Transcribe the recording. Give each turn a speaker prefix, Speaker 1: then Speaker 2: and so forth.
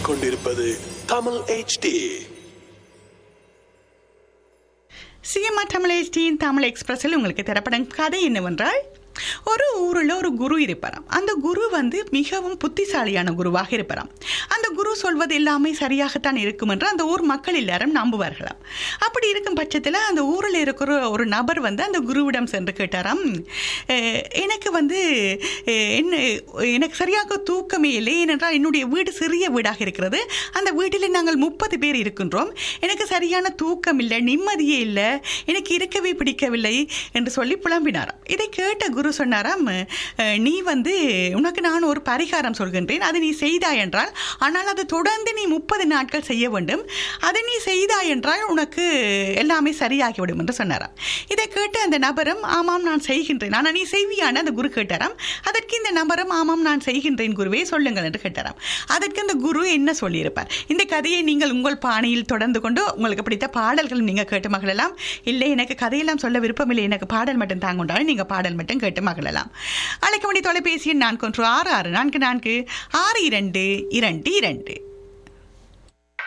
Speaker 1: கேட்டுக்கொண்டிருப்பது Tamil HD
Speaker 2: CMR Tamil HDயின் தமிழ் எக்ஸ்பிரஸில் உங்களுக்கு தரப்படும் கதை என்னவென்றால் ஒரு ஊரில் ஒரு குரு இருப்பாராம் அந்த குரு வந்து மிகவும் புத்திசாலியான குருவாக இருப்பாராம் அந்த குரு சொல்வது எல்லாமே சரியாகத்தான் இருக்கும் என்று அந்த ஊர் மக்கள் எல்லாரும் நம்புவார்களாம் அப்படி இருக்கும் பட்சத்தில் அந்த ஊரில் இருக்கிற ஒரு நபர் வந்து அந்த குருவிடம் சென்று கேட்டாராம் "அஹ், எனக்கு வந்து அஹ், என்ன எனக்கு சரியாக தூக்கமே இல்லை ஏனென்றால் என்னுடைய வீடு சிறிய வீடாக இருக்கிறது அந்த வீட்டில் நாங்கள் முப்பது பேர் இருக்கின்றோம் எனக்கு சரியான தூக்கம் இல்லை நிம்மதியே இல்லை எனக்கு இருக்கவே பிடிக்கவில்லை என்று சொல்லி புலம்பினாராம் இதை கேட்ட குரு சொன்னாராம் "அஹ், நீ வந்து உனக்கு நான் ஒரு பரிகாரம் சொல்கின்றேன் அதை நீ செய்தாய் என்றால் ஆனால் அது தொடர்ந்து நீ முப்பது நாட்கள் செய்ய வேண்டும் அதை நீ செய்தாய் என்றால் உனக்கு எல்லாமே சரியாகிவிடும் என்று சொன்னாராம் இதை கேட்டு அந்த நபரும் ஆமாம் நான் செய்கின்றேன் ஆனால் நீ செய்வியான அந்த குரு கேட்டாராம் அதற்கு இந்த நபரும் ஆமாம் நான் செய்கின்றேன் குருவே சொல்லுங்கள் என்று கேட்டாராம் அதற்கு அந்த குரு என்ன சொல்லியிருப்பார் இந்த கதையை நீங்கள் உங்கள் பாணியில் தொடர்ந்து கொண்டு உங்களுக்கு பிடித்த பாடல்கள் நீங்கள் கேட்டு மகிழலாம் இல்லை எனக்கு கதையெல்லாம் சொல்ல விருப்பமில்லை எனக்கு பாடல் மட்டும் தாங்கொண்டாலும் நீங்கள் பாடல் மட்டும் கேட்டு மகிழலாம் அழைக்க வேண்டிய தொலைபேசி எண் நான்கு ஒன்று ஆறு ஆறு நான்கு நான்கு ஆறு இரண்டு இரண்டு இரண்டு